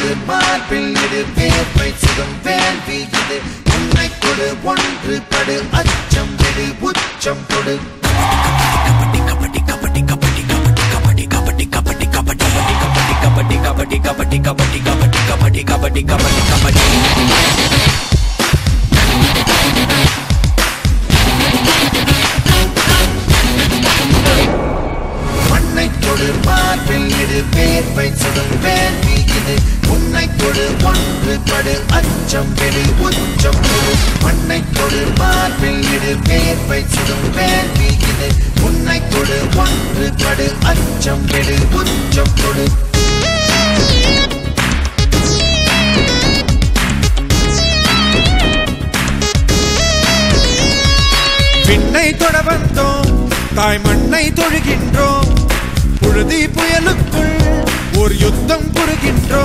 கொடு மார்பில் இடு வேர்வை சுடும் வேள்வி இது உன்னை கொடு ஒன்று படு அச்சம் விடு உச்சம் கொடு மண்ணை கொடு மார்பில் இடு வேர்வை சுடும் வேள்வி இது உன்னை கொடு ஒன்று படு அச்சம் விடு உச்சம் கொடு மண்ணை கொடு மார்பில் இடு வேர்வை சுடும் வேள்வி இது உன்னை கொடு ஒன்று படு அச்சம் விடு உச்சம் கொடு விண்ணை தொட வந்தோம் தாய் மண்ணை தொழுகின்றோம் புழுதி புயலுக்குள் ஒரு யுத்தம் புரிகின்றோம்